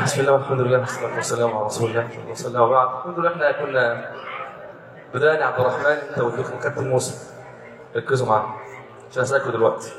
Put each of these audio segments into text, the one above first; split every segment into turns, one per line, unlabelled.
بسم الله والحمد لله والصلاة والسلام على رسول الله صلى الله عليه وبعد الحمد لله احنا كنا بدأنا عبد الرحمن انت وديكم كابتن موسى ركزوا معايا عشان اسالكم دلوقتي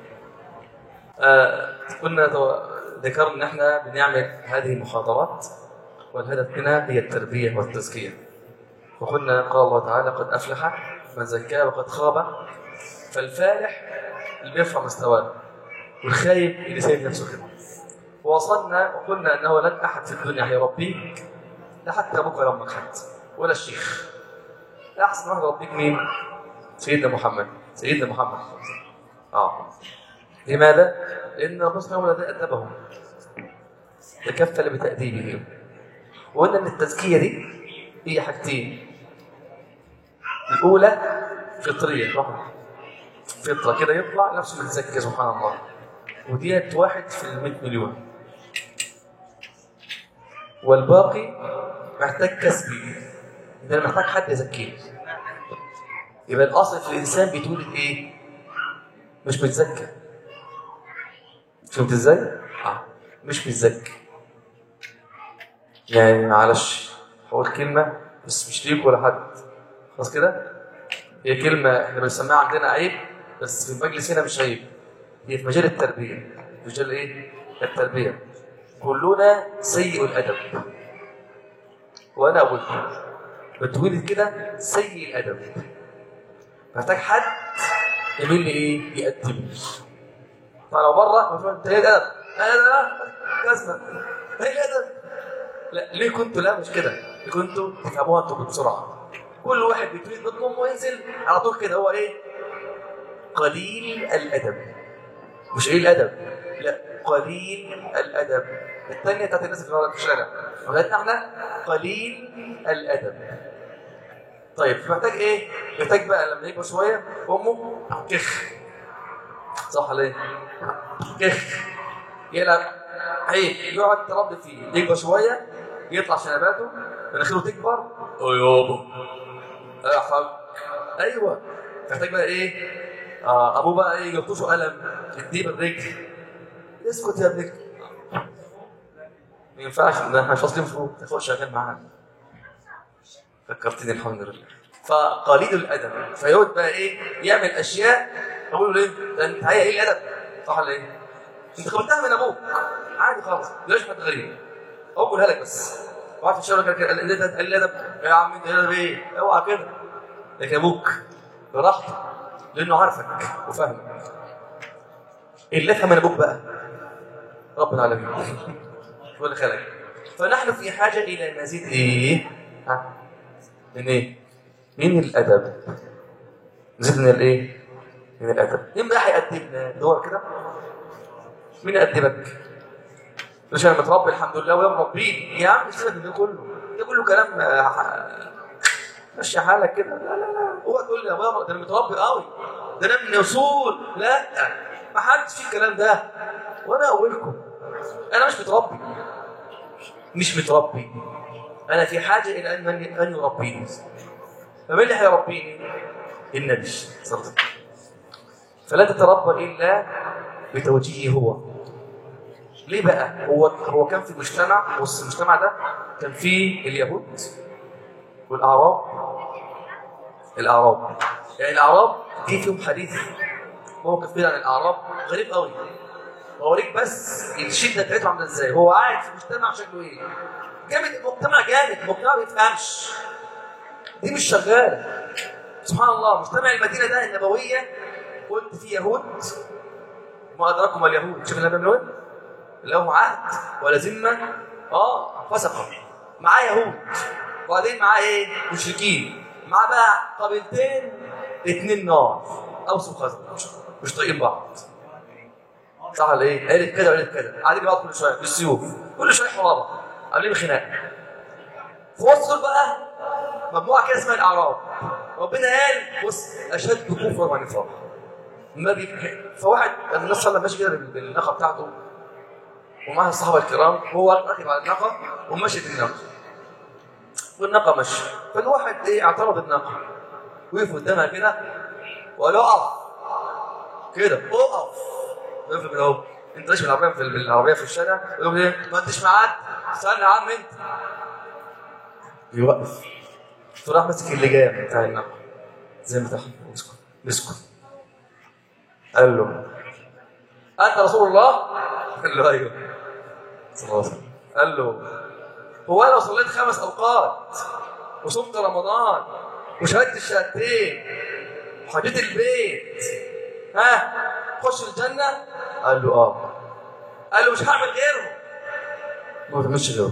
آه كنا تو- ذكرنا ان احنا بنعمل هذه المحاضرات والهدف منها هي التربية والتزكية وقلنا قال الله تعالى قد أفلح من زكاه وقد خاب فالفالح اللي بيرفع مستواه والخايب اللي سايب نفسه كده ووصلنا وقلنا انه لن احد في الدنيا هيربيك لا حتى ابوك ولا امك حتى ولا الشيخ احسن واحد يربيك مين؟ سيدنا محمد سيدنا محمد اه لماذا؟ لان الرسول صلى الله عليه وسلم ادبهم تكفل بتاديبهم وقلنا ان التزكيه دي هي حاجتين الاولى فطريه واحد فطره كده يطلع نفسه متزكي سبحان الله وديت واحد في المئة مليون والباقي محتاج كسبي ده محتاج حد يزكيه يبقى الاصل في الانسان بيتولد ايه مش متزكى فهمت ازاي اه مش متزكى يعني معلش هقول كلمه بس مش ليك ولا حد خلاص كده هي كلمه احنا بنسميها عندنا عيب بس في المجلس هنا مش عيب هي في مجال التربيه في مجال ايه التربيه كلنا سيء الادب وانا اقول بتولد كده سيء الادب محتاج حد يعمل لي ايه يقدمني فلو بره بتقول انت ايه الادب انا لا لازمه ايه الادب لا ليه كنتوا لا مش كده ليه كنتوا تفهموها انتوا بسرعه كل واحد بيتولد بطنه وينزل على طول كده هو ايه قليل الادب مش ايه الادب لا قليل الادب الثانيه بتاعت الناس اللي في الشارع ولادنا احنا قليل الادب طيب محتاج ايه محتاج بقى لما يكبر شويه امه كخ صح ولا ايه كخ يلعب عيب يقعد تربي فيه يكبر شويه يطلع شنباته مناخيره تكبر اه يابا يا حاج ايوه محتاج بقى ايه آه ابوه بقى ايه يلطشه قلم يديه بالرجل اسكت يا ابنك ما ينفعش ده احنا مش واصلين فوق تاخد شغال معانا فكرتني الحمد لله فقليل الادب فيقعد بقى ايه يعمل اشياء اقول له ايه ده انت هي ايه الادب صح ولا ايه؟ انت خبرتها من ابوك عادي خالص ليش حد غريب اقولها لك بس واحد في الشارع كده قال لي ده قال لي ده يا عم انت الادب ايه؟ اوعى كده لكن ابوك براحته لانه عارفك وفاهمك اللي افهم من ابوك بقى رب العالمين هو اللي خلق فنحن في حاجه الى مزيد ايه؟ ها؟ من ايه؟ من الادب نزيد من الايه؟ من الادب مين بقى هيأدبنا؟ دور كده مين يأدبك؟ مش انا متربي الحمد لله ويا مربيني يا عم مش سيبك من ده كله ده كله كلام آه، ح- مشي حالك كده لا لا لا هو تقول لي يا بابا ده انا متربي قوي ده انا من اصول لا ما حدش فيه الكلام ده وانا اقولكم انا مش متربي مش متربي انا في حاجه الى ان من ان يربيني فمين اللي هيربيني؟ النبي صلى الله عليه وسلم فلا تتربى الا بتوجيهه هو ليه بقى؟ هو هو كان في مجتمع بص المجتمع ده كان فيه اليهود والاعراب الاعراب يعني الاعراب دي فيهم حديث موقف كده عن الاعراب غريب قوي بوريك بس الشده بتاعته عامله ازاي هو قاعد في مجتمع شكله ايه جامد مجتمع جامد مجتمع ما بيفهمش دي مش شغاله سبحان الله مجتمع المدينه ده النبويه قلت فيه يهود ما ادراكم اليهود شوف اللي بيعملوا ايه لهم عهد ولا ذمه اه فسقوا معاه يهود وبعدين معاه ايه مشركين معاه بقى قبيلتين اتنين نار اوس وخزرج مش طايقين بعض صح ولا ايه؟ قالت كده وقالت كده قاعدين بعض كل شويه بالسيوف كل شويه حرابه عاملين خناق في وسط دول بقى مجموعه كده اسمها الاعراب ربنا قال بص اشد كفرا ونفاقا ما بي... فواحد النبي صلى الله عليه وسلم ماشي كده بال- بالناقه بتاعته ومعاه الصحابه الكرام وهو راكب على الناقه ومشيت الناقه والناقه ماشيه فالواحد ايه اعترض الناقه وقف قدامها كده وقال اقف كده اقف وقف كده اهو انت ماشي بالعربيه في بالعربيه في الشارع يقول له ايه ما انتش معاك استنى يا عم انت يوقف فراح ماسك اللجام بتاع النقل زي ما تحت مسكه مسكه قال له انت رسول الله؟ قال له ايوه صلى الله عليه وسلم قال له هو انا لو صليت خمس اوقات وصمت رمضان وشهدت الشهادتين وحجيت البيت ها خش الجنه؟ قال له اه قال له مش هعمل غيرهم ما تعملش غيره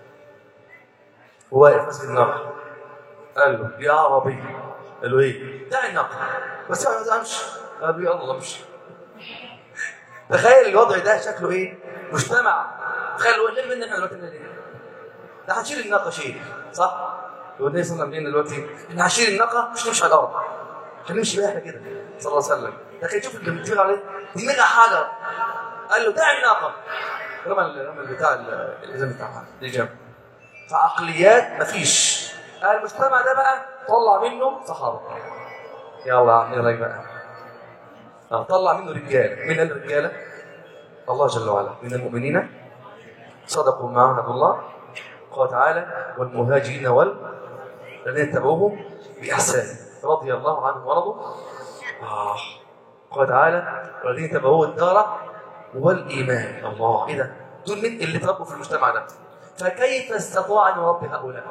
هو واقف ماسك النقل قال له يا عربي قال له ايه؟ دع النقل بس انا ما امشي قال له يلا امشي تخيل الوضع ده شكله ايه؟ مجتمع تخيل هو اللي مننا احنا دلوقتي بنعمل ايه؟ ده هنشيل الناقه شيل صح؟ هو النبي صلى الله عليه وسلم دلوقتي احنا هنشيل الناقه مش نمشي على الارض هنمشي بيها احنا كده صلى الله عليه وسلم لكن شوف اللي بيطير عليه دي ميجا حجر قال له دع الناقه رمى رمى بتاع الازام بتاعها دي جنب فعقليات مفيش المجتمع ده بقى طلع منه صحابه يلا يا عم رايك بقى آه، طلع منه رجال من الرجاله الله جل وعلا من المؤمنين صدقوا ما عهد الله قال تعالى والمهاجرين والذين اتبعوهم باحسان رضي الله عنهم ورضوا آه. قال تعالى والذين تبعوه الدار والايمان الله ايه ده دول من اللي تربوا في المجتمع ده فكيف استطاع ان يربي هؤلاء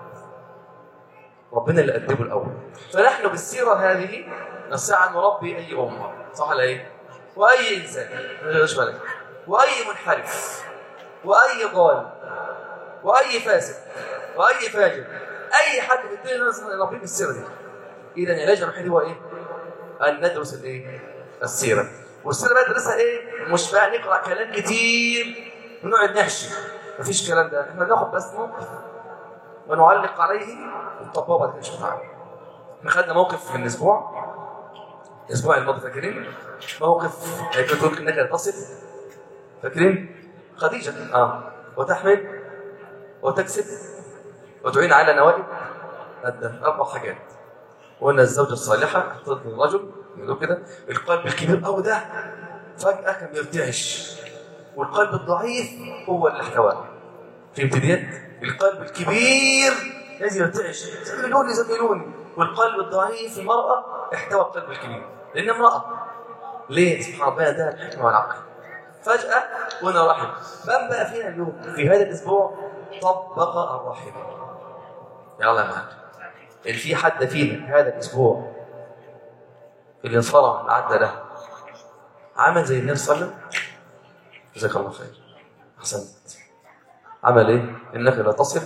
ربنا اللي قدمه الاول فنحن بالسيره هذه نستطيع ان نربي اي امه صح ولا ايه واي انسان ما تشغلش بالك واي منحرف واي ضال واي فاسد واي فاجر اي حد في الدنيا لازم نربيه بالسيره دي اذا العلاج الوحيد هو ايه ان ندرس الايه السيره والسيره بقى ندرسها ايه مش بقى نقرا كلام كتير ونقعد نحشي مفيش الكلام ده احنا ناخد بس موقف ونعلق عليه ونطبقه بعد كده نشوف تعالى احنا خدنا موقف من اسبوع الاسبوع الماضي فاكرين موقف كنت ممكن انك تصف فاكرين خديجه اه وتحمل وتكسب وتعين على نوائب أدى اربع حاجات وقلنا الزوجه الصالحه ضد الرجل يقولوا كده القلب الكبير قوي ده فجاه كان بيرتعش والقلب الضعيف هو اللي احتواه فهمت ديت القلب الكبير لازم يرتعش زملوني زملوني والقلب الضعيف المرأة احتوى القلب الكبير لأن امرأة ليه سبحان الله ده الحكمة والعقل فجأة وانا رحم من بقى فينا اليوم في هذا الأسبوع طبق الرحم يلا يا معلم إن في حد فينا هذا الأسبوع اللي انصرم عدى له عمل زي النبي صلى الله عليه وسلم جزاك الله خير أحسنت عمل ايه انك لا تصل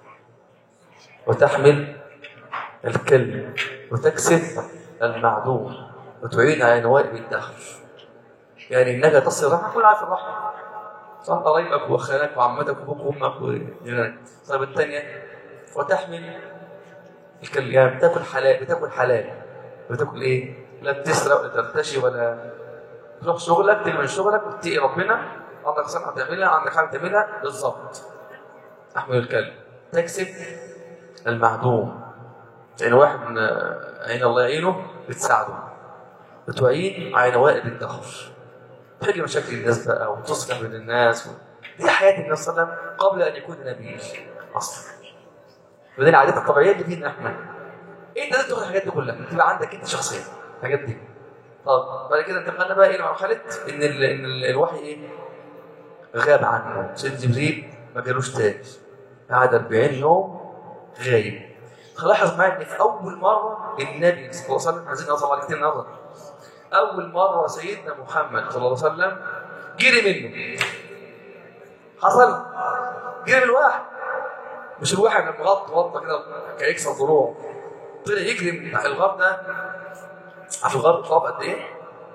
وتحمل الكلم وتكسب المعدوم وتعين على نوائب الدهر يعني انك تصل رحمه كل عارف الرحمه صح قرايبك وخالك وعمتك وابوك وامك وجيرانك طيب الثانيه وتحمل الكلم يعني بتاكل حلال بتاكل حلال بتاكل ايه لا بتسرق ولا ترتشي ولا تروح شغلك تيجي من شغلك وتتقي ربنا عندك صنعة تعملها عندك حاجة تعملها بالظبط تحمل الكلب تكسب المعدوم يعني واحد من عين الله يعينه بتساعده بتعين على نوائب الدهر تحل مشاكل الناس بقى وتصلح بين الناس و... دي حياة النبي صلى الله عليه وسلم قبل أن يكون نبي أصلا ودي العادات الطبيعية اللي فينا احنا انت لازم تاخد الحاجات دي كلها تبقى عندك انت شخصيا الحاجات دي طب بعد كده انتقلنا بقى الى مرحله ان ال... ان ال... الوحي ايه غاب عنه سيدنا جبريل ما جالوش تاني قعد 40 يوم غايب لاحظ معايا ان في اول مره النبي صلى الله عليه وسلم عايزين نوصل على كتير نظر اول مره سيدنا محمد صلى الله عليه وسلم جري منه حصل جري من الواحد مش الواحد لما غط غطه كده كان يكسر ضلوعه طلع يجري من الغار ده عارف الغار طاب قد ايه؟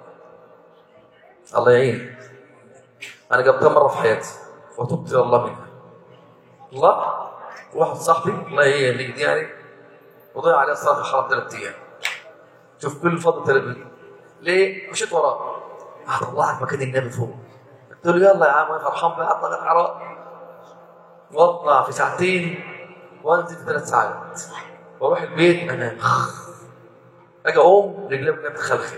الله يعين انا جبتها مره في حياتي وتبت الى الله منها الله واحد صاحبي الله يهديه يعني وضيع عليه الصلاه الحرام ثلاث ايام شوف كل فضل ثلاث ليه؟ مشيت وراه هطلعك مكان النبي فوق قلت له يلا يا عم انا فرحان بقى اطلع الحرام واطلع في ساعتين وانزل في ثلاث ساعات واروح البيت انام اجي اقوم رجلي بجد تخلخل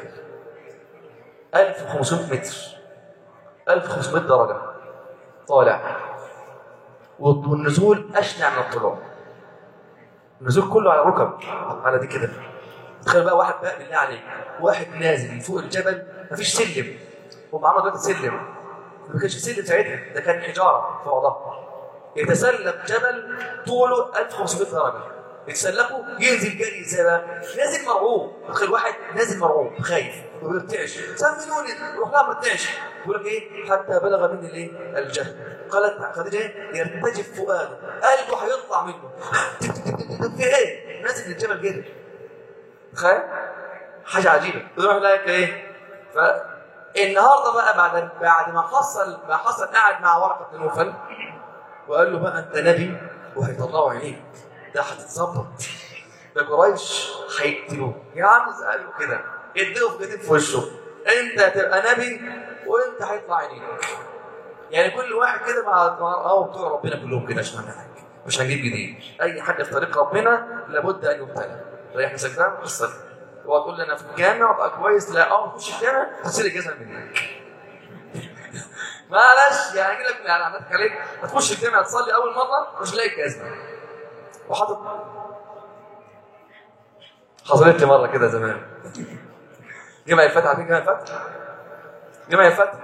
1500 متر 1500 درجه طالع والنزول اشنع من الطلوع النزول كله على ركب على دي كده تخيل بقى واحد بقى بالله عليك واحد نازل من فوق الجبل مفيش سلم هم عملوا دلوقتي سلم ما كانش سلم ساعتها ده كان حجاره في بعضها يتسلق جبل طوله 1500 درجه يتسلقه ينزل جري ازاي بقى؟ نازل مرعوب تخيل واحد نازل مرعوب خايف وبيرتعش سمنوني روح لها مرتعش يقول لك ايه حتى بلغ مني الايه الجهل قالت خديجه ايه يرتجف فؤاده قلبه هيطلع منه في ايه نازل من الجبل كده تخيل حاجه عجيبه يروح لك ايه فالنهارده بقى بعد بعد ما حصل ما حصل قاعد مع ورقه بن نوفل وقال له بقى انت نبي وهيطلعوا عينيك ده هتتظبط ده قريش هيقتلوه يا عم اساله كده اديله في جديد في وشه انت هتبقى نبي وانت هيطلع عينيك يعني كل واحد كده مع اه بتوع ربنا كلهم كده عشان حاجه مش هنجيب جديد اي حد في طريق ربنا لابد ان يبتلى ريح نفسك ده قصه هو تقول لي انا في الجامع ابقى كويس لا اه تخش الجامع تصير الجزمه منك معلش يعني اجي لك يعني عملت عليك هتخش الجامع تصلي اول مره مش لاقي الجزمه وحاطط حصلت لي مره كده زمان جمع الفتح عارفين جمع الفتح؟ جمع الفتح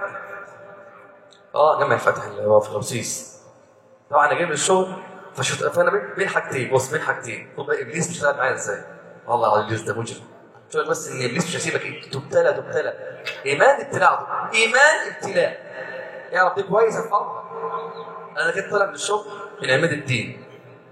اه جمع الفتح اللي هو في رمسيس طبعا انا جاي من الشغل فشفت فانا بين بين حاجتين بص بين حاجتين خد بالك ابليس بيشتغل معايا ازاي؟ والله على ابليس ده مجرم شوف بس ان ابليس مش هيسيبك إيه؟ تبتلى تبتلى ايمان ابتلاء ايمان ابتلاء يا رب كويس افهمها انا كنت طالع من الشغل من عماد الدين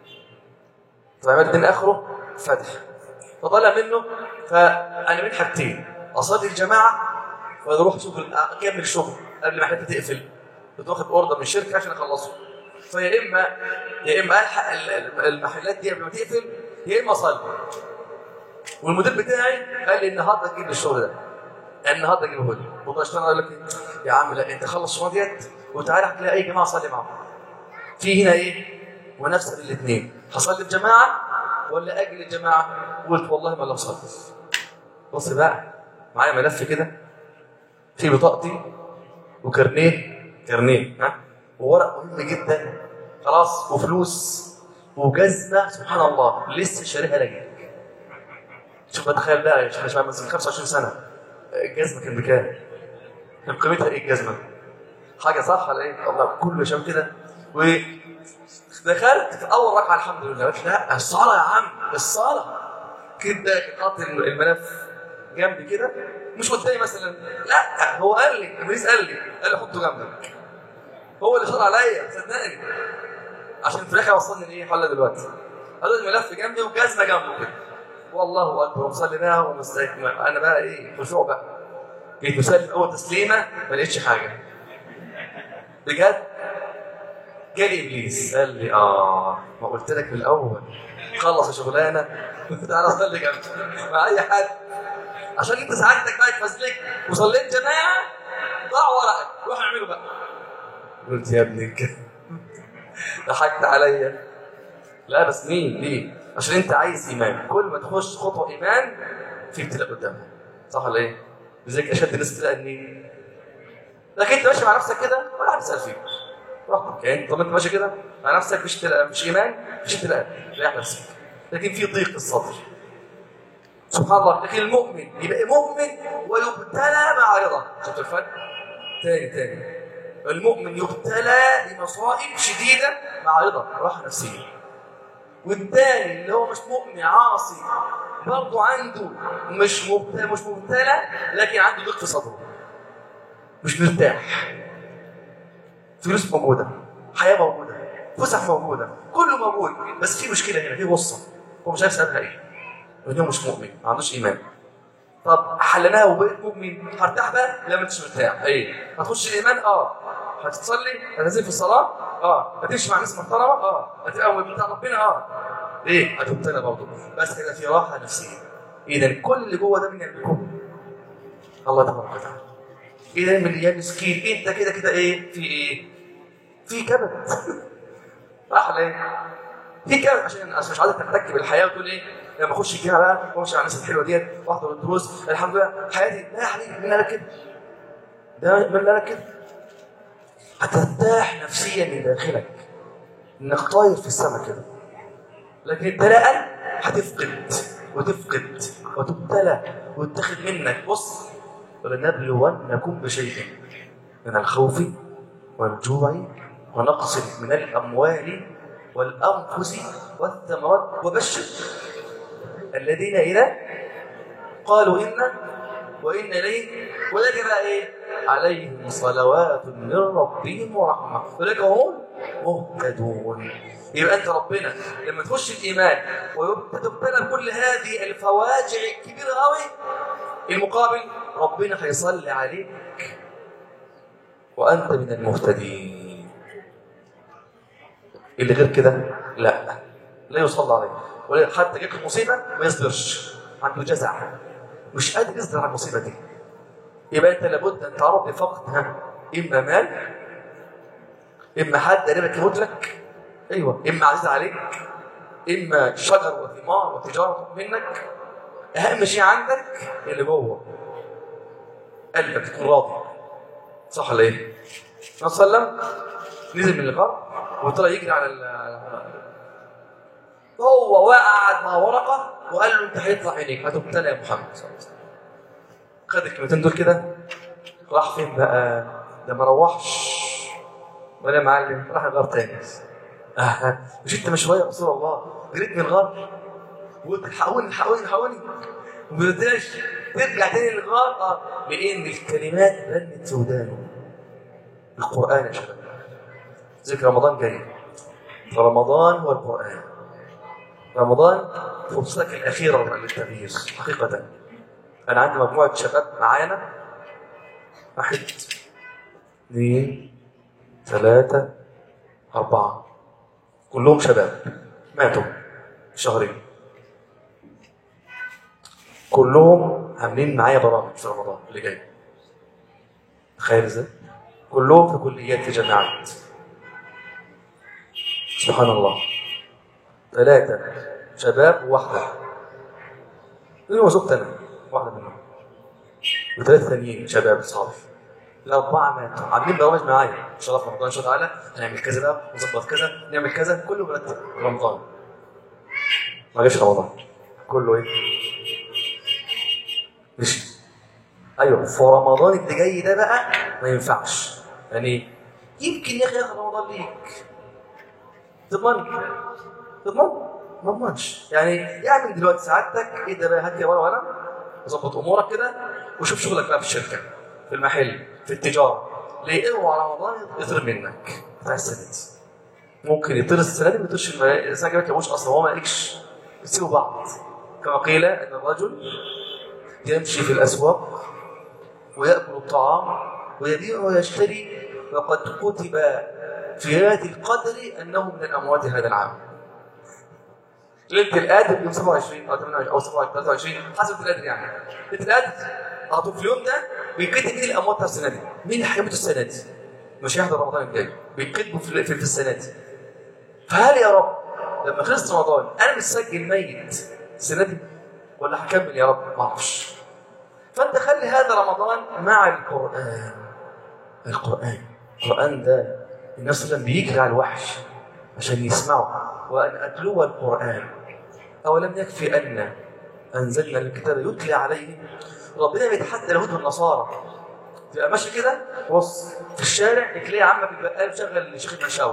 فعماد الدين اخره فتح فطلع منه فانا بين حاجتين اصلي الجماعه واروح شغل اكمل شغل قبل ما حته تقفل كنت واخد اوردر من الشركه عشان اخلصه فيا اما يا اما الحق المحلات دي قبل ما تقفل يا اما اصلي والمدير بتاعي قال لي النهارده تجيب لي الشغل ده النهارده اجيبه لي وبشتغل اقول لك يا عم لا انت خلص الشغل ديت وتعالى هتلاقي اي جماعه صلي معاهم في هنا ايه ونفس الاثنين هصلي الجماعه ولا اجي للجماعه قلت والله ما لو صلي بص بقى معايا ملف كده في بطاقتي وكارنيه كارنيه ها وورق مهم جدا خلاص وفلوس وجزمه سبحان الله لسه شاريها لك شوف بتخيل بقى يا شباب مثلا 25 سنه الجزمه كان بكام؟ كان قيمتها ايه الجزمه؟ حاجه صح ولا ايه؟ والله كله شام كده ودخلت في اول ركعه الحمد لله قلت لا الصلاه يا عم الصلاه كده حاطط الملف جنبي كده مش قدامي مثلا لا هو قال لي ابليس قال لي قال لي حطه جنبك هو اللي شرع عليا صدقني عشان في الاخر وصلني لايه حل دلوقتي هذا الملف جنبي وجزمه جنبه كده والله اكبر ومصلي بها ومستيقظ انا بقى ايه خشوع بقى جيت مسلم اول تسليمه ما لقيتش حاجه بجد جالي ابليس قال لي اه ما قلت لك من الاول خلص الشغلانه تعالى صلي جنبي مع اي حد عشان انت سعادتك بقى اتفزلك وصليت جماعه ضاع ورقك روح اعمله بقى قلت يا ابني كده ضحكت عليا لا بس مين ليه عشان انت عايز ايمان كل ما تخش خطوه ايمان في ابتلاء قدامك صح ولا ايه لذلك اشد الناس ابتلاء منين لكن انت ماشي مع نفسك كده ولا حد يسال فيك براحتك يعني طب انت ماشي كده مع نفسك مش ابتلاء مش ايمان مش ابتلاء ريح نفسك لكن في ضيق الصدر سبحان الله لكن المؤمن يبقى مؤمن ويبتلى مع رضا شفت الفرق تاني تاني المؤمن يبتلى بمصائب شديده مع رضا راحه نفسيه والتاني اللي هو مش مؤمن عاصي برضه عنده مش مبتلى مش مبتلى لكن عنده ضيق في صدره مش مرتاح فلوس موجوده حياه موجوده فسح موجوده كله موجود بس في مشكله هنا في غصه هو مش عارف سببها ايه لان هو مش مؤمن ما عندوش ايمان طب حلناها وبقيت مؤمن هرتاح بقى لا ما انتش مرتاح ايه هتخش الايمان اه هتصلي هتنزل في الصلاه اه هتمشي مع ناس محترمه اه هتبقى بتاع ربنا اه ايه هتبتلى برضه بس كده في راحه نفسيه اذا كل اللي جوه ده من قلبكم الله تبارك وتعالى اذا من يا مسكين انت كده كده ايه في ايه في كبد صح ولا ايه في كبد عشان عشان مش عايزك تحتك بالحياه وتقول ايه لما اخش الجامعه بقى وامشي على الناس الحلوه ديت واحضر الدروس الحمد لله حياتي لا يا حبيبي مين قال كده؟ ده مين قال كده؟ هترتاح نفسيا من داخلك انك طاير في السماء كده لكن ابتلاء هتفقد وتفقد وتبتلى وتتاخد منك بص ولنبلونكم بشيء من الخوف والجوع ونقص من الاموال والانفس والثمرات وبشر الذين اذا قالوا انا وان اليه ولكن بقى ايه عليهم صلوات من ربهم ورحمه اولئك هم مهتدون يبقى انت ربنا لما تخش الايمان وتبتلى بكل هذه الفواجع الكبيره قوي المقابل ربنا هيصلي عليك وانت من المهتدين اللي غير كده لا لا يصلى عليه ولا حتى جت المصيبه ما يصبرش عنده جزع مش قادر يصبر على المصيبه دي يبقى انت لابد ان تعرض لفقد ها اما مال اما حد قريبك يموت لك ايوه اما عزيز عليك اما شجر وثمار وتجاره منك اهم شيء عندك اللي جوه قلبك تكون راضي صح ولا ايه؟ النبي صلى الله عليه وسلم نزل من الغار وطلع يجري على ال هو وقعد مع ورقه وقال له انت هيطلع عينيك هتبتلى يا محمد صلى الله عليه وسلم خد الكلمتين دول كده راح فين بقى؟ ده ما روحش ولا يا معلم راح الغار تاني آه. مش انت من شويه يا رسول الله جريت من الغار وقلت الحقوني الحقوني الحقوني وما رضاش ترجع تاني للغار اه لان الكلمات رنت في ودانه القران يا شباب ذكر رمضان جاي فرمضان هو القران رمضان فرصتك الاخيره للتغيير حقيقه انا عندي مجموعه شباب معانا واحد اثنين ثلاثة أربعة كلهم شباب ماتوا في شهرين كلهم عاملين معايا برامج في رمضان اللي جاي تخيل ازاي؟ كلهم في كليات في جامعات سبحان الله ثلاثة شباب وواحدة منهم زوجتي أنا واحدة منهم وثلاثة ثانيين شباب أصحابي الأربعة ماتوا عاملين برامج معايا إن شاء الله في رمضان إن شاء الله تعالى هنعمل كذا بقى ونظبط كذا نعمل كذا كله مرتب رمضان ما جاش رمضان كله إيه؟ مشي أيوه في رمضان اللي جاي ده بقى ما ينفعش يعني يمكن يا أخي ياخد رمضان ليك تضمن تضمن ما اضمنش يعني يعمل دلوقتي سعادتك ايه ده بقى هات لي ورقه وقلم وظبط امورك كده وشوف شغلك بقى في الشركه في المحل في التجاره ليه اوعى رمضان يطير منك بتاع السنه دي ممكن يطير السنه دي ما يطيرش الم- السنه الجايه ما تلاقوش اصلا هو ما قالكش يسيبوا بعض كما قيل ان الرجل يمشي في الاسواق وياكل الطعام ويبيع ويشتري وقد كتب في هذه القدر انه من الاموات هذا العام ليله القدر يوم 27 او 28 او 27 23 حسب ليله القدر يعني ليله القدر اعطوا في اليوم ده بيكتب مين الاموات بتاع السنه دي مين اللي هيموت السنه دي مش هيحضر رمضان الجاي بيكتبوا في, في, في السنه دي فهل يا رب لما خلص رمضان انا متسجل ميت السنه دي ولا هكمل يا رب ما اعرفش فانت خلي هذا رمضان مع القران القران القران ده النبي صلى الله عليه وسلم بيجري على الوحش عشان يسمعه وان اتلو القران اولم يكفي ان انزلنا الكتاب يتلى عليه ربنا بيتحدى اليهود والنصارى تبقى ماشي كده بص في الشارع تلاقي عمك البقال مشغل الشيخ المشاوي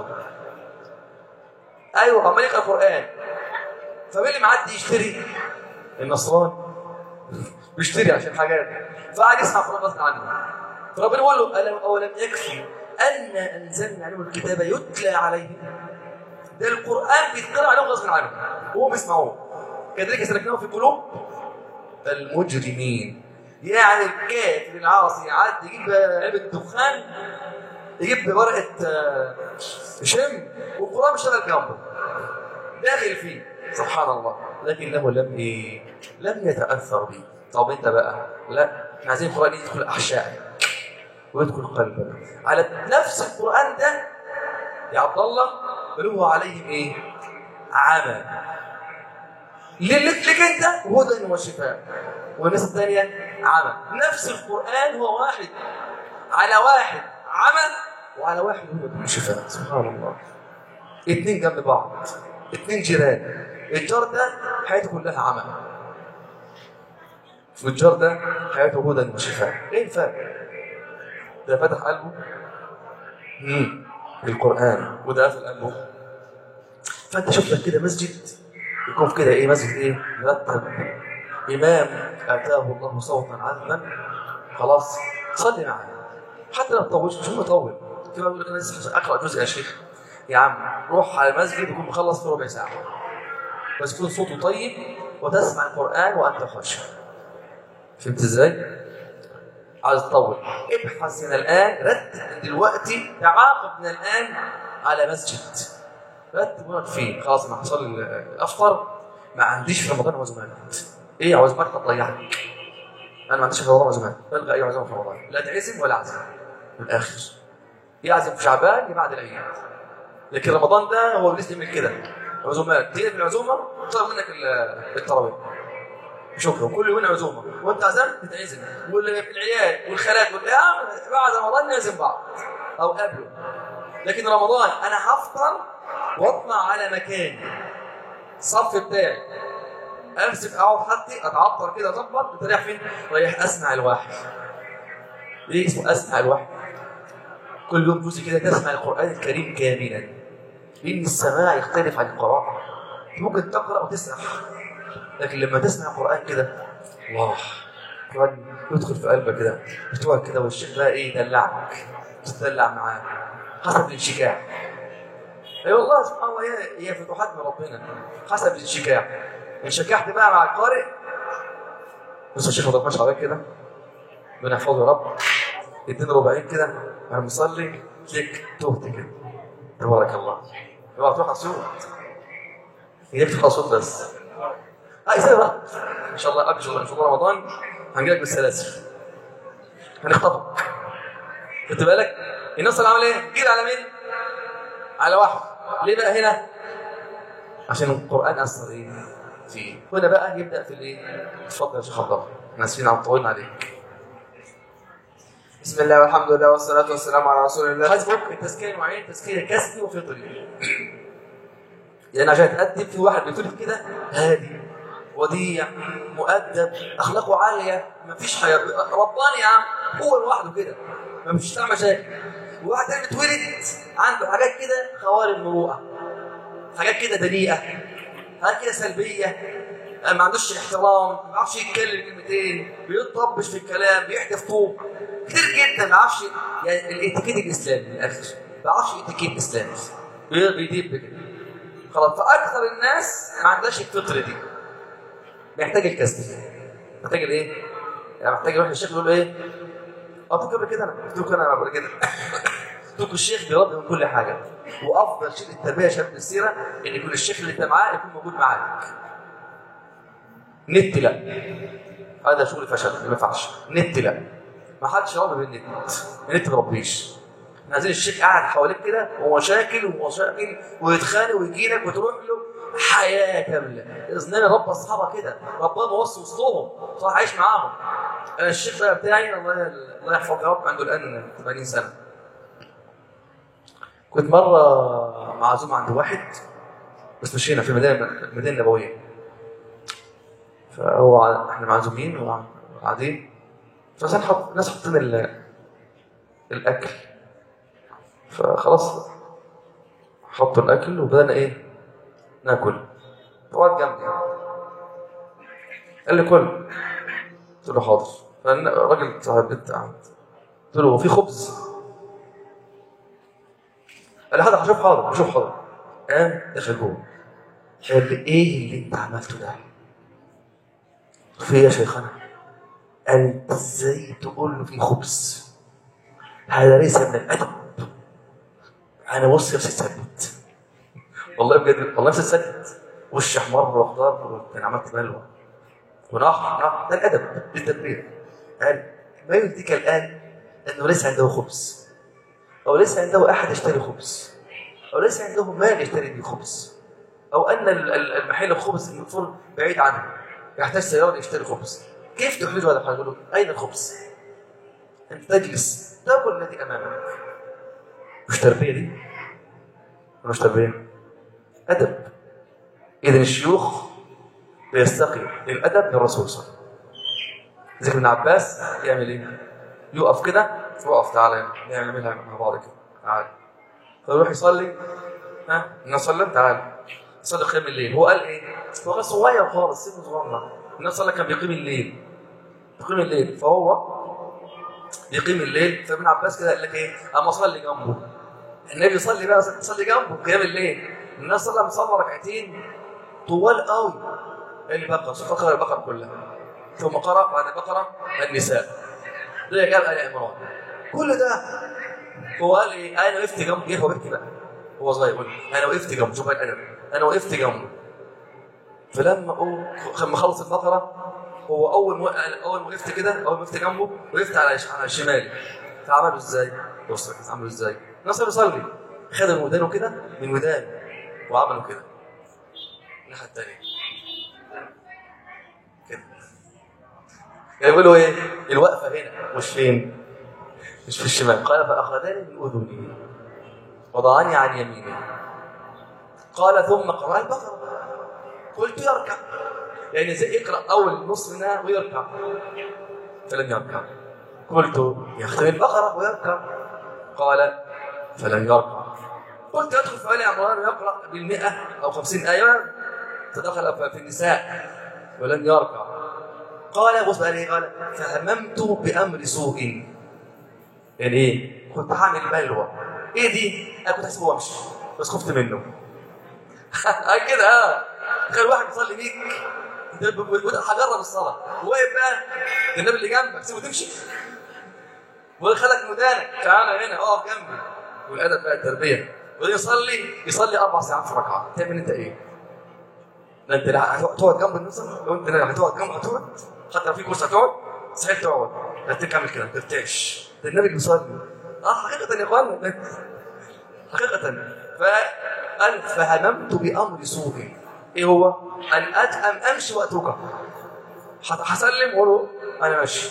ايوه عمال يقرا قران فمين اللي معدي يشتري النصراني بيشتري عشان حاجات فقعد يسمع قران غصب عنه فربنا بيقول له ألم اولم يكفي ان انزلنا عليهم الكتاب يتلى عليهم ده القران بيتقرا عليهم غصب عنهم وهم بيسمعوه كذلك سلكناه في قلوب المجرمين يعني الكافر العاصي يعدي يجيب علبه دخان يجيب ورقه آه، شم والقران مش شغال جنبه داخل فيه سبحان الله لكنه لم ايه لم يتاثر به طب انت بقى لا احنا عايزين القران يدخل احشائك ويدخل قلبك على نفس القران ده يا عبد الله له عليهم ايه عمى لك لك انت هدى وشفاء والناس الثانيه عمى نفس القران هو واحد على واحد عمى وعلى واحد هدى وشفاء سبحان الله اتنين جنب بعض اتنين جيران الجار ده حياته كلها عمل والجار ده حياته هدى وشفاء ايه الفرق؟ ده فتح قلبه امم القرآن وده قافل قلبه فانت شوف لك كده مسجد يكون كده ايه مسجد ايه مرتب امام اتاه الله صوتا عذبا خلاص صلي معاه حتى لو تطولش مش مطول في يقول لك انا لسه اقرا جزء يا شيخ يا عم روح على المسجد يكون مخلص في ربع ساعه بس يكون صوته طيب وتسمع القران وانت خاشع فهمت ازاي؟ عايز تطول ابحث من الان رتب من دلوقتي تعاقب من الان على مسجد رتب وقت فيه خلاص انا حصل لي افطر ما عنديش في رمضان عزومات ايه عزومات هتضيعك انا ما عنديش في رمضان عزومات بلغى اي عزومه في رمضان لا تعزم ولا اعزم من الاخر يعزم في شعبان يا بعد العيد لكن رمضان ده هو لسه يعمل كده عزومات تيجي في العزومه طلب منك ال- التراويح شكرا كل يوم عزومه وانت عزمت تتعزم والعيال والخالات والاعم بعد رمضان نعزم بعض او قبله لكن رمضان انا هفطر واطلع على مكاني الصف بتاعي امسك اقعد حطي اتعطر كده اظبط انت رايح فين؟ رايح اسمع الوحي ليه اسمه اسمع الوحي؟ كل يوم جزء كده تسمع القران الكريم كاملا لان السماع يختلف عن القراءه ممكن تقرا وتسرح لكن لما تسمع القران كده الله القران يدخل في قلبك كده بتقعد كده والشيخ بقى ايه يدلعك تدلع معاه حسب الانشكاح اي والله سبحان الله هي هي فتوحات من ربنا حسب الانشكاح انشكحت بقى مع القارئ بص يا شيخ ما تضمنش عليك كده ربنا يحفظه يا رب ادينا ربعين كده انا مصلي تلاقيك تهت كده تبارك الله اوعى تروح على الصوت هي بتبقى صوت بس اه ازاي بقى ان شاء الله ابشر ان شاء الله رمضان هنجيلك بالسلاسل هنخطفك خدت بالك الناس اللي عمل ايه؟ جيل على مين؟ على واحد ليه بقى هنا؟ عشان القران اثر ايه؟ فيه هنا بقى يبدا في الايه؟ اتفضل يا شيخ عبد الله احنا اسفين على طولنا عليك
بسم الله والحمد لله والصلاة والسلام على رسول الله
حسبك التزكيه نوعين تزكيه كسبي وفطري يعني عشان تقدم في واحد بيتولد كده هادي وديع مؤدب اخلاقه عاليه مفيش حياه رباني يا عم هو لوحده كده مفيش بتاع مشاكل وواحد تاني بيتولد عنده حاجات كده خوارم مروءه حاجات كده دنيئه حاجات كده سلبيه ما عندوش احترام ما بيعرفش يتكلم كلمتين بيطبش في الكلام بيحدف طوب كتير جدا ما بيعرفش يعني الاتيكيت الاسلامي من الاخر ما بيعرفش الاتيكيت الاسلامي بي- بيدب كده خلاص فاكثر الناس ما عندهاش الفطره دي محتاج الكسب محتاج الايه؟ يعني محتاج يروح للشيخ يقول له ايه؟ اه قبل كده انا قلت لكم انا قبل كده قلت لكم الشيخ بيربي من كل حاجه وافضل شيء للتربيه يا شباب السيره ان يكون الشيخ اللي انت معاه يكون موجود معاك نت لا هذا شغل فشل ما ينفعش نت لا ما حدش يربي بالنت النت ما يربيش احنا عايزين الشيخ قاعد حواليك كده ومشاكل ومشاكل ويتخانق ويجي لك وتروح له حياه كامله اذن رب اصحابها كده ربنا وسط وسطهم صار عايش معاهم انا الشيخ بقى بتاعي الله الله يحفظه يا رب عنده الان 80 سنه كنت مره معزوم عند واحد بس مشينا في مدينه مدينه نبويه فهو ع- احنا معزومين وقاعدين فناس حط ناس حاطين ال- الاكل فخلاص حطوا الاكل وبدانا ايه ناكل فقعد جنبي قال لي كل قلت له حاضر فالراجل صاحب البيت قعد قلت له هو في خبز قال لي حاضر هشوف حاضر هشوف حاضر قام دخل جوه قال لي ايه اللي انت عملته ده؟ قلت له في ايه يا شيخنا؟ قال لي انت ازاي تقول له في خبز؟ هذا ليس من الادب انا بص نفسي اتثبت والله بجد والله نفسي اتثبت وشي احمر واخضر انا عملت بلوى ونح نح ده الادب للتدبير قال ما يدرك الان انه ليس عنده خبز او ليس عنده احد يشتري خبز او ليس عنده مال يشتري به خبز او ان ال- ال- المحل الخبز المفروض بعيد عنه يحتاج سياره يشتري خبز كيف تحرجه هذا الحاجه له اين الخبز انت تجلس تاكل الذي امامك مش تربيه دي مش تربيه ادب اذا الشيوخ بيستقي الادب من الرسول صلى الله عليه وسلم زي ابن عباس يعمل ايه؟ يقف كده وقف تعالى نعملها مع بعض كده تعالى فيروح يصلي ها نصلي تعالى صلي قيام الليل هو قال ايه؟ هو كان صغير خالص سنه صغير النبي صلى الله عليه وسلم كان بيقيم الليل بيقيم الليل فهو بيقيم الليل فابن عباس كده قال لك ايه؟ اما صلي جنبه النبي يصلي بقى صلي جنبه قيام الليل النبي صلى الله عليه وسلم صلى ركعتين طوال قوي البقره فقرا البقره كلها ثم قرا بعد البقره النساء ده قال ال عمران كل ده هو قال ايه؟ انا وقفت جنبه ايه هو بيحكي بقى هو صغير يقول انا وقفت جنبه شوف الادب انا وقفت جنبه فلما أو- لما خلص البقره هو اول ما اول ما وقفت كده اول ما وقفت جنبه وقفت على على شمالي فعمله ازاي؟ بص عمله ازاي؟ الناس بيصلي خد من ودانه كده من ودانه وعمله كده الناحيه الثانيه كده يعني يقولوا ايه؟ الوقفه هنا مش فين؟ مش في الشمال قال فاخذني من اذني وضعني عن يمينه قال ثم قرأ البقرة قلت يركع يعني زي يقرأ أول نصف منها ويركع فلم يركع قلت يختم البقرة ويركع قال فلم يركع قلت يدخل في آل عمران ويقرأ بالمئة أو خمسين آية تدخل في النساء ولم يركع قال بص بقى ليه قال فهممت بأمر سوء يعني ايه كنت هعمل بلوى ايه دي انا كنت هسيبه وامشي بس خفت منه قال كده اه تخيل واحد يصلي بيك انت بتقول هجرب الصلاه واقف بقى النبي اللي جنبك سيبه تمشي وخلك مدانك تعالى هنا اقف جنبي والادب بقى التربيه ويصلي يصلي اربع ساعات في ركعه تعمل انت ايه؟ ده انت لا هتقعد جنب النص لو انت لا هتقعد جنب هتقعد حتى لو في كرسي هتقعد صحيح تقعد لا تعمل كده ما ترتاحش ده النبي بيصلي اه حقيقه يا اخوانا حقيقه فقال فهممت بامر سوء ايه هو؟ ان اتأم امشي واتركه هسلم واقول له انا ماشي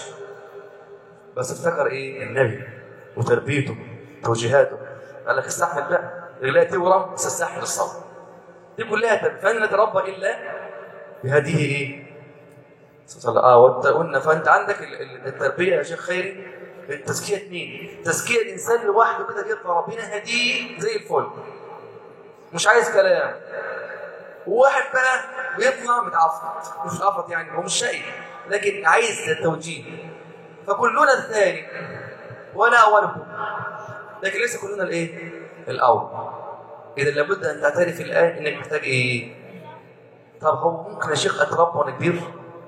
بس افتكر ايه النبي وتربيته توجيهاته قال لك استحمل بقى رجليها تورم بس استحمل الصبر دي كلها تربية. فلن نتربى الا بهذه ايه؟ صلى اه وانت قلنا فانت عندك ال- ال- التربيه يا شيخ خيري التزكيه اثنين تزكيه الانسان لوحده كده يرضى ربنا هديه زي الفل مش عايز كلام وواحد بقى بيطلع متعفط مش متعفط يعني هو مش شقي لكن عايز التوجيه فكلنا الثاني ولا اولكم لكن ليس كلنا الايه؟ الاول اذا لابد ان تعترف الان انك محتاج ايه؟ طب هو ممكن يا شيخ اتربى وانا كبير؟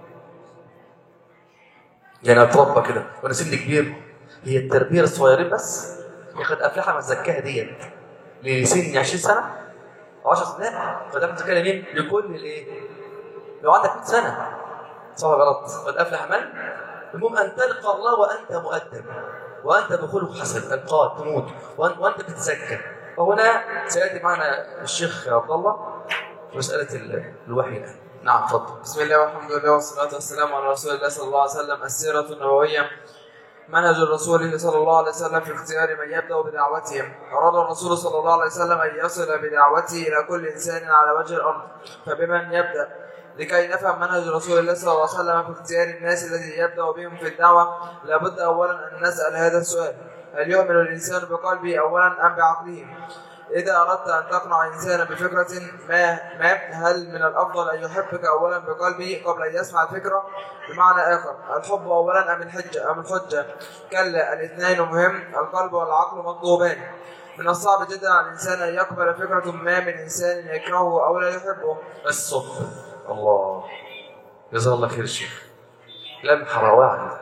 يعني اتربى كده وانا سن كبير هي التربيه للصغيرين بس يا قد افلح من زكاها ديت لسن 20 سنه او 10 سنين فده بتتكلم لمين؟ لكل الايه؟ لو عندك 100 سنه صح ولا غلط؟ قد افلح من؟ المهم ان تلقى الله وانت مؤدب وانت بخلق حسن القاء تموت وأن- وانت بتتزكى وهنا سياتي معنا الشيخ عبد الله في مساله ال- الوحي الان نعم تفضل
بسم الله والحمد لله والصلاة والسلام على رسول الله صلى الله عليه وسلم السيرة النبوية منهج الرسول صلى الله عليه وسلم في اختيار من يبدأ بدعوته أراد الرسول صلى الله عليه وسلم أن يصل بدعوته إلى كل إنسان على وجه الأرض فبمن يبدأ لكي نفهم منهج رسول الله صلى الله عليه وسلم في اختيار الناس الذي يبدأ بهم في الدعوة لابد أولا أن نسأل هذا السؤال هل يؤمن الإنسان بقلبه أولا أم بعقله إذا أردت أن تقنع إنسانا بفكرة ما ما هل من الأفضل أن يحبك أولا بقلبه قبل أن يسمع الفكرة؟ بمعنى آخر الحب أولا أم الحجة أم الحجة؟ كلا الاثنين مهم القلب والعقل مطلوبان من الصعب جدا على الإنسان أن يقبل فكرة ما من إنسان يكرهه أو لا يحبه
بس صبر الله جزاه الله خير الشيخ لمحة روعة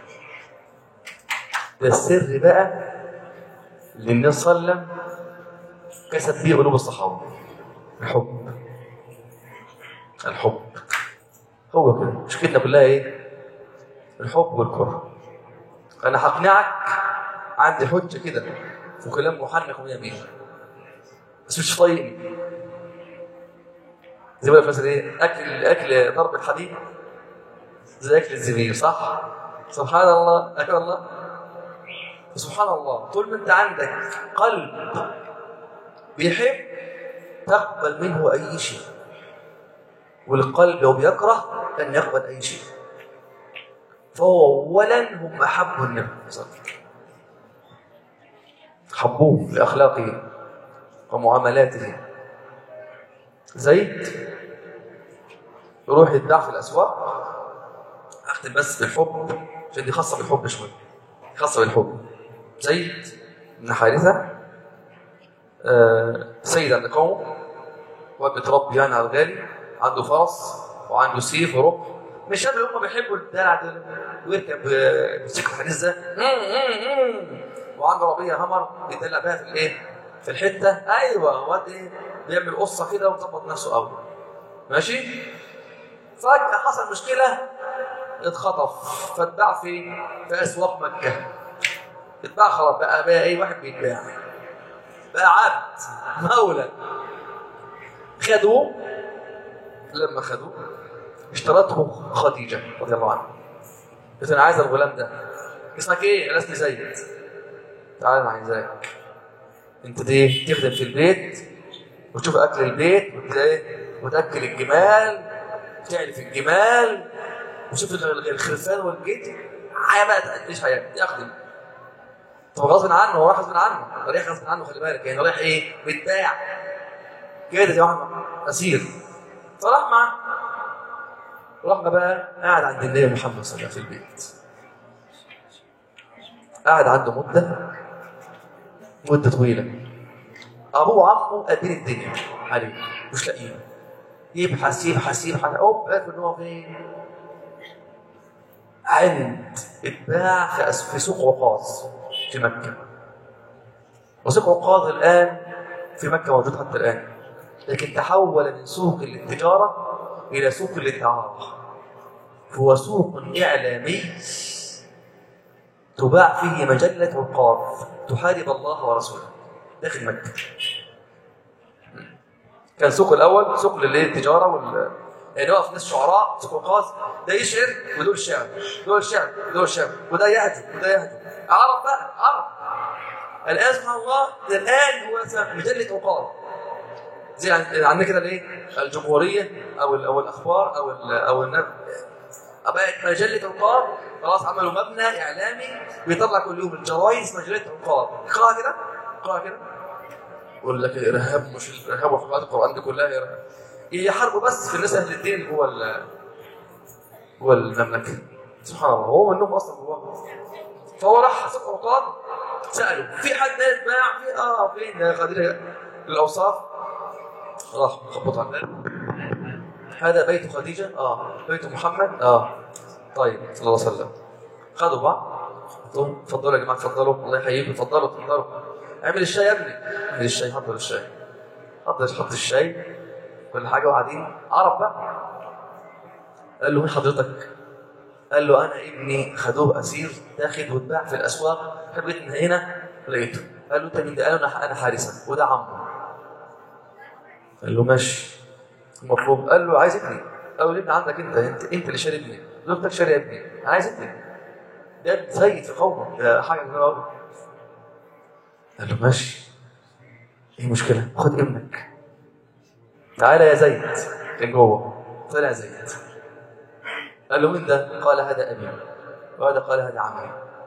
ده السر بقى اللي النبي صلى الله عليه وسلم كسب بيه قلوب الصحابة الحب الحب هو كده مشكلتنا كلها ايه؟ الحب والكره انا هقنعك عندي حجه كده وكلام محنك ويمين بس مش طايقني زي ما بقول مثلا ايه اكل اكل ضرب الحديد زي اكل الزميل صح؟ سبحان الله اكل الله سبحان الله طول ما انت عندك قلب بيحب تقبل منه اي شيء والقلب لو بيكره لن يقبل اي شيء فهو اولا هم احبوا النبي صلى الله عليه وسلم حبوه لاخلاقه ومعاملاته زيد يروح يتباع في الاسواق اختم بس بالحب عشان دي خاصه بالحب شويه خاصه بالحب زيد بن حارثه آه سيد عند قومه وبتربي يعني على الغالي عنده فرس وعنده سيف ورب مش الشباب اللي هم بيحبوا الدلع ده ويركب آه، موتوسيكل الحديث ده وعنده عربيه همر بيدلع بيها في الايه؟ في الحته ايوه واد ايه؟ بيعمل قصه كده ومظبط نفسه قوي ماشي؟ فجاه حصل مشكله اتخطف فاتباع في في اسواق مكه اتباع خلاص بقى بقى ايه واحد بيتباع بقى عبد مولى خدوه لما خدوه اشترته خديجه رضي الله عنها قلت انا عايز الغلام ده اسمك ايه؟ انا اسمي زيد تعال انا عايزاك انت دي تخدم في البيت وتشوف اكل البيت وت- وتاكل الجمال وتعرف الجمال وشوف ال- الخرفان والجد حياه بقى تعيش حياه يخدم طب غصب عنه هو رايح غصب عنه رايح غصب عنه خلي بالك يعني رايح ايه؟ بيتباع كده يا واحد اسير فراح معاه راح بقى قاعد عند النبي محمد صلى الله عليه وسلم في البيت قاعد عنده مده مده طويله ابوه وعمه قابلين الدنيا عليه مش لاقيين يبحث يبحث يبحث اوب عرف ان هو فين عند اتباع في أس- في سوق عكاظ في مكه وسوق عكاظ الان في مكه موجود حتى الان لكن تحول من سوق للتجاره الى سوق للدعاره هو سوق اعلامي تباع فيه مجله عكاظ تحارب الله ورسوله داخل مكه كان سوق الاول سوق للتجاره وال يعني واقف ناس شعراء سوق عكاظ ده يشعر ودول شعر دول شعر ودول شعر وده يهجو وده يهجو عرب بقى عرب الان سبحان الله ده الان هو اسمه مجله عكاظ زي عن- عندنا كده الايه الجمهوريه او ال- او الاخبار او ال او النب بقت مجله عقاب خلاص عملوا مبنى اعلامي بيطلع كل يوم الجرايد اسمها مجله عقاب اقراها كده اقراها كده يقول لك الارهاب مش الارهاب وحركات القران دي كلها ارهاب يحاربوا بس في الناس اهل الدين جوه ال- جوه المملكه سبحان الله هو منهم اصلا جوه فهو راح سوق عقاب سالوا في حد يتباع في اه فين يا خديجه الاوصاف راح خبط على الباب هذا بيت خديجة اه بيت محمد اه طيب صلى الله عليه وسلم خدوا بعض قلت لهم اتفضلوا يا جماعه اتفضلوا الله يحييكم اتفضلوا اتفضلوا اعمل الشاي يا ابني اعمل الشاي حضر الشاي حضر حط الشاي كل حاجه وقاعدين عرب بقى قال له مين حضرتك؟ قال له انا ابني خدوه اسير تاخد واتباع في الاسواق حبيت من هنا لقيته قال له انت مين ده؟ قال له انا انا حارسه وده عمه قال له ماشي المطلوب قال له عايز ابني قال له الابن عندك انت انت انت اللي شاري ابني زوجتك شاري ابني انا عايز ابني ده ابن سيد في قومه ده حاجه كبيره قوي قال له ماشي ايه المشكله خد ابنك تعالى يا زيد كان جوه طلع زيد قال له مين ده قال هذا ابي وهذا قال هذا عمي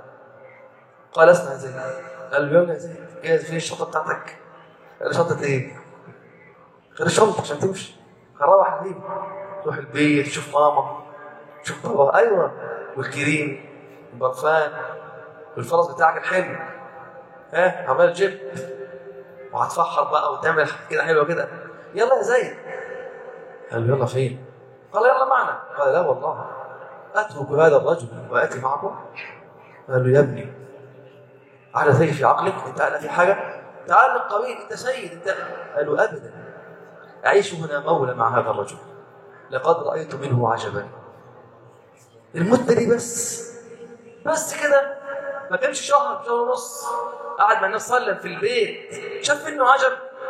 قال اسمع يا زيد قال له يلا يا زيد جاهز فين الشنطه بتاعتك قال له شنطه ايه غير الشنطه عشان تمشي هروح يا حبيبي تروح البيت تشوف ماما تشوف بابا ايوه والكريم والبرفان والفرس بتاعك الحلو ها عمال جيب وهتفحر بقى وتعمل كده حلوه كده يلا يا زيد قال له يلا فين؟ قال يلا معنا قال لا والله اترك هذا الرجل واتي معكم قال له يا ابني على ذلك في عقلك انت على في حاجه تعال القوي انت سيد انت قال له ابدا اعيش هنا مولى مع هذا الرجل لقد رايت منه عجبا المده دي بس بس كده ما كانش شهر شهر ونص قعد مع النبي صلى الله عليه وسلم في البيت شاف منه عجب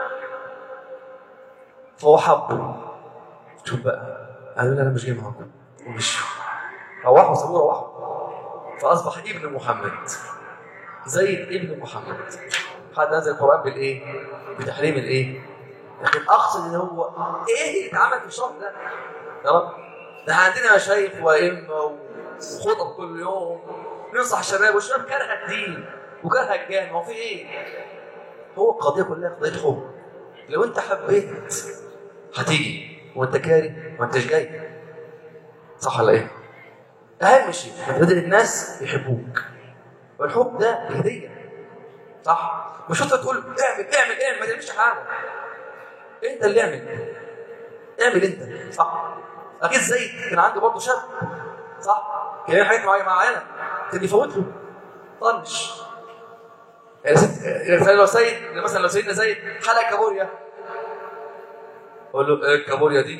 فهو حبه شوف بقى قالوا لا انا مش جاي معاكم ومشوا روحوا سابوه روحوا فاصبح ابن محمد زيد ابن محمد حد نزل القران بالايه؟ بتحريم الايه؟ لكن اقصد ان هو ايه اللي اتعمل في الشهر ده يا رب ده عندنا مشايخ وائمه وخطب كل يوم ننصح الشباب والشباب كره الدين وكره الجامع هو في ايه؟ هو القضيه كلها قضيه حب لو انت حبيت هتيجي وانت كاره ما انتش جاي صح ولا ايه؟ اهم شيء بدل الناس يحبوك والحب ده هديه صح؟ مش انت تقول اعمل اعمل اعمل ما تعملش حاجه انت اللي اعمل اعمل انت صح اكيد زيد كان عنده برضه شاب صح كان يعمل حاجات معينه معينه كان يفوت له طنش يعني ست يعني لو سيد مثلا لو سيدنا زيد حلق كابوريا اقول له ايه الكابوريا دي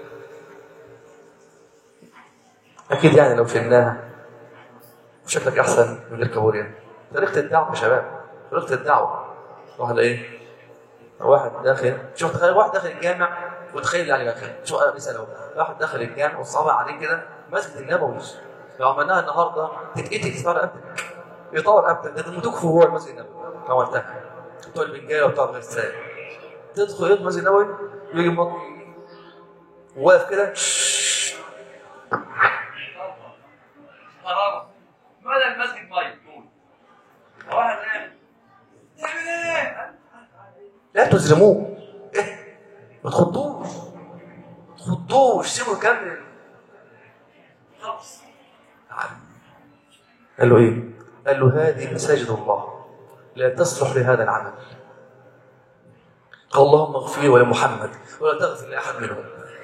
اكيد يعني لو شلناها شكلك احسن من غير كابوريا طريقه الدعوه يا شباب طريقه الدعوه واحد ايه واحد داخل شوف تخيل واحد داخل الجامع وتخيل يعني داخل شو انا مثال اهو واحد داخل الجامع والصحابه قاعدين كده مسجد النبوي لو عملناها النهارده تتقتل تطلع رقبتك يطور رقبتك ده تموتوك في هو المسجد النبوي لو عملتها بتوع البنجايه وبتوع الغسال تدخل يدخل المسجد النبوي يجي مط واقف كده
قرار ماذا المسجد ميه نقول واحد نام تعمل ايه؟
لا تظلموه ايه ما تخضوش ما تخضوش سيبه يكمل
خلص
قال له ايه قال له هذه مساجد الله لا تصلح لهذا العمل قال اللهم اغفر لي ولمحمد ولا تغفر لاحد منهم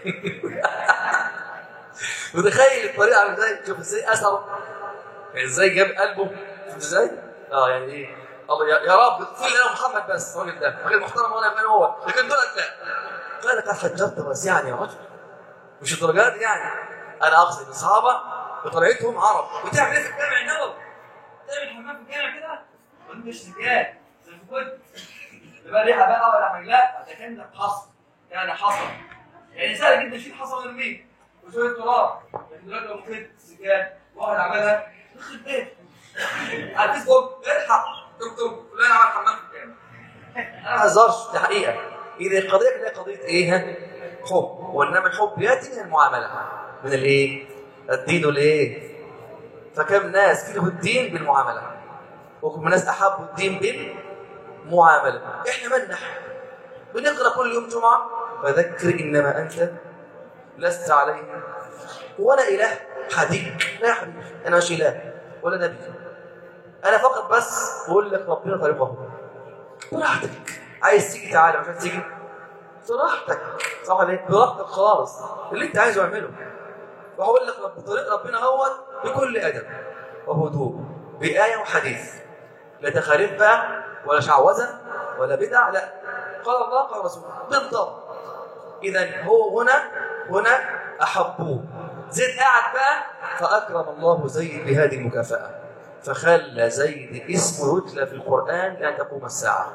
متخيل الطريقه عامل ازاي شوف ازاي اثره يعني ازاي جاب قلبه شوف ازاي اه يعني ايه الله يا, يا رب اغفر لي انا محمد بس الراجل ده راجل محترم وانا كان هو لكن دولت لا قال لك حجرت واسعني يا رجل مش الدرجات دي يعني انا اقصد الصحابه بطريقتهم عرب
وتعمل ايه في الجامع النبوي؟ تعمل حمام في الجامع كده؟ وانت مش رجال زي في كنت يبقى ريحه بقى ولا حاجه لا ده كان حصى يعني حصى يعني سهل جدا تشيل حصى وترميه وشويه تراب لكن دلوقتي لو مخيط سجاد واحد عملها يخرب بيت على الفيسبوك الحق دكتور فلان عمل حمام في الجامع
انا ما بهزرش دي حقيقه اذا القضيه كده قضيه ايه ها حب وانما الحب ياتي من المعامله من الايه الدين الايه فكم ناس كرهوا الدين بالمعامله وكم ناس احبوا الدين بالمعامله احنا من نحن بنقرا كل يوم جمعه فذكر انما انت لست عليهم ولا اله حديك لا يا حبيبي انا مش اله ولا نبي انا فقط بس بقول لك ربنا طريقه براحتك عايز تيجي تعالى مش عايز تيجي براحتك صح ولا ايه؟ براحتك خالص اللي انت عايزه اعمله وهقول لك رب طريق ربنا هو بكل ادب وهدوء بآية وحديث لا تخاريف بقى ولا شعوذة ولا بدع لا قال الله قال رسول بالضبط إذا هو هنا هنا أحبوه زيد قاعد بقى فأكرم الله زيد بهذه المكافأة فخلى زيد اسمه يتلى في القرآن لأن تقوم الساعة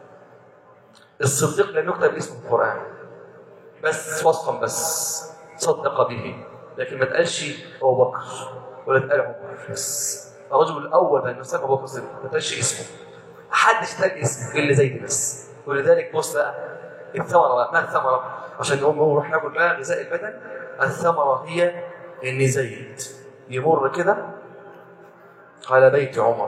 الصديق لم يكتب اسمه في القرآن بس وصفا بس صدق به لكن ما تقالش أبو بكر ولا تقال عمر بس الرجل الأول بأن يسمى أبو بكر الصديق ما تقالش اسمه محدش تقال اسمه إلا زيد بس ولذلك بص بقى الثمرة بقى ما الثمرة عشان نقوم نروح ناكل بقى غذاء البدن الثمرة هي إن زيد يمر كده على بيت عمر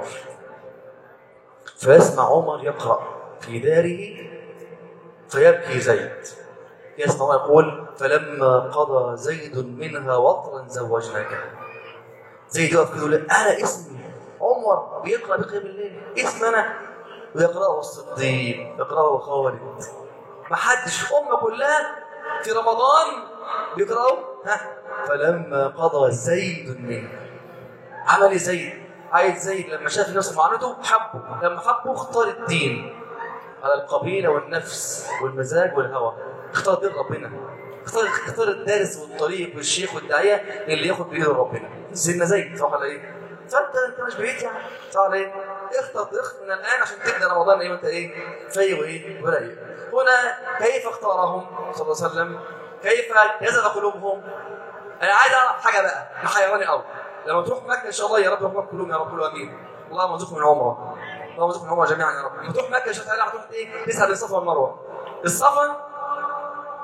فيسمع عمر يقرأ في داره فيبكي زيد يسمع الله يقول فلما قضى زيد منها وطرا زوجناكها زيد يقف كده يقول انا اسمي عمر بيقرا بقيام الليل اسمي انا ويقراه الصديق يقراه خالد ما حدش الامه كلها في رمضان بيقراوا ها فلما قضى زيد منها عمل إيه زيد عايز زيد لما شاف نفسه معاناته حبه لما حبه اختار الدين على القبيله والنفس والمزاج والهوى اختار دين ربنا اختار اختار الدارس والطريق والشيخ والداعيه اللي ياخد بايده ربنا سيدنا زيد صح ولا ايه؟ فانت انت مش بعيد يعني صح ولا ايه؟ اختار طريق من الان عشان تبدا رمضان ايه وانت ايه؟ فايق وايه؟ ورايق هنا كيف اختارهم صلى الله عليه وسلم؟ كيف يزغ قلوبهم؟ انا عايز اعرف حاجه بقى محيراني قوي لما تروح مكه ان شاء الله يا رب يرحمك كلهم يا رب كلهم امين اللهم ارزقهم العمره اللهم ارزقهم العمره جميعا يا رب لما تروح مكه ان شاء الله هتروح ايه؟ تسعد الصفا والمروه الصفا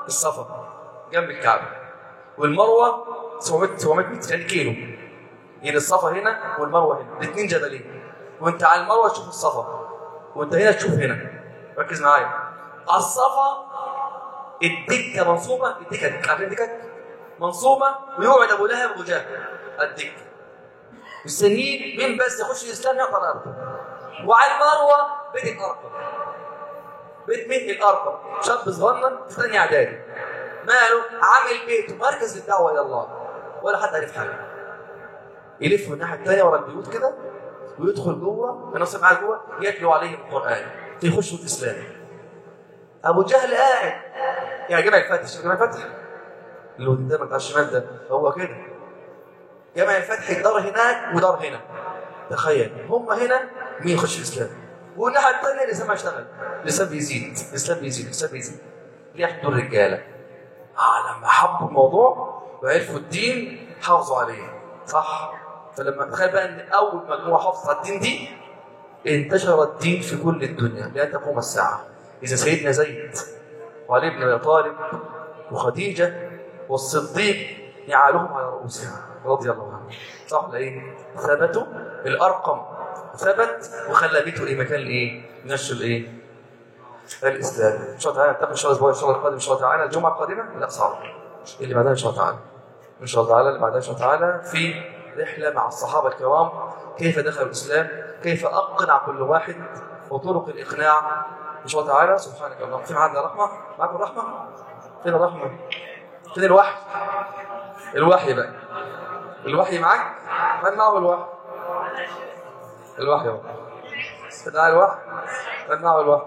الصفا جنب الكعبه والمروه 700 700 متر يعني كيلو يعني الصفا هنا والمروه هنا الاثنين جبلين وانت على المروه تشوف الصفا وانت هنا تشوف هنا ركز معايا على الصفا الدكه منصوبه الدكه عارفين الدكه منصوبه ويقعد ابو لهب وابو جهل الدكه مستنيين مين بس يخش الاسلام يقرا الارقم وعلى المروه بيت الارقم بيت مين الارقم شاب صغنن في ثانيه اعدادي ماله عامل بيته مركز للدعوه الى الله ولا حد عارف حاجه يلف من الناحيه الثانيه ورا البيوت كده ويدخل جوه الناس معاه جوه يتلو عليهم القران يخشوا الاسلام ابو جهل قاعد يا جماعه الفتح شوف جماعه الفتح اللي هو قدامك على الشمال ده هو كده جمع الفتح الدار هناك ودار هنا تخيل هم هنا مين يخش الاسلام والناحيه الثانيه الاسلام هيشتغل الاسلام بيزيد الاسلام بيزيد الاسلام بيزيد ليه عشان دول رجاله اه لما حبوا الموضوع وعرفوا الدين حافظوا عليه صح فلما تخيل بقى ان اول مجموعه حافظت على الدين دي انتشر الدين في كل الدنيا لا تقوم الساعه اذا سيدنا زيد وعلي بن ابي طالب وخديجه والصديق يعالهم على رؤوسهم رضي الله عنهم صح ولا ايه؟ ثبتوا الارقم ثبت وخلى بيته ايه مكان الايه؟ نشر الايه؟ الاسلام ان شاء الله تعالى نتقل ان شاء الله الاسبوع ان شاء الله القادم ان شاء الله تعالى الجمعه القادمه لا صعب اللي بعدها ان شاء الله تعالى ان شاء الله تعالى اللي بعدها ان شاء الله تعالى في رحله مع الصحابه الكرام كيف دخلوا الاسلام كيف اقنع كل واحد وطرق الاقناع ان شاء الله تعالى سبحانك اللهم في معنا رحمه معكم رحمه فين الرحمه فين الوحي الوحي بقى الوحي معاك من معه الوحي الوحي اهو بتاع الوحي من معه الوحي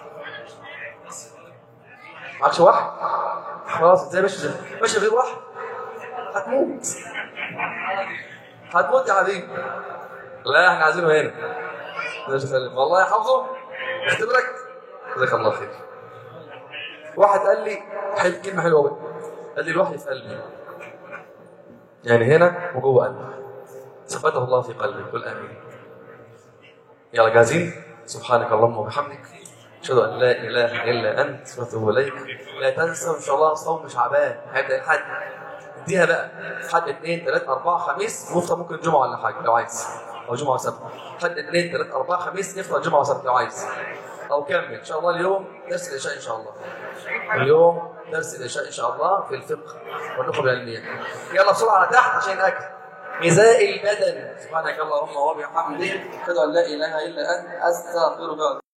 معكش وحي خلاص ازاي ماشي ماشي غير وحي هتموت هتموت يا حبيبي لا احنا عايزينه هنا ماشي سلم والله حافظه اختبرك جزاك الله خير واحد قال لي حل كلمه حلوه قوي قال لي الوحي في قلبي يعني هنا وجوه قلبي ثبته الله في قلبي قل امين يلا جاهزين سبحانك اللهم وبحمدك اشهد ان لا اله الا انت واتوب اليك لا تنسوا ان شاء الله صوم شعبان هيبدا الحد اديها بقى حد اثنين ثلاثة أربعة خميس نفطر ممكن جمعة ولا حاجة لو عايز أو جمعة وسبت حد اثنين ثلاثة أربعة خميس نفطر جمعة وسبت لو عايز أو كمل إن شاء الله اليوم درس العشاء إن شاء الله اليوم درس العشاء إن شاء الله في الفقه والنخب العلمية يلا بسرعة على تحت عشان الأكل غذاء البدن سبحانك اللهم وبحمدك أشهد أن لا إله إلا أنت أستغفرك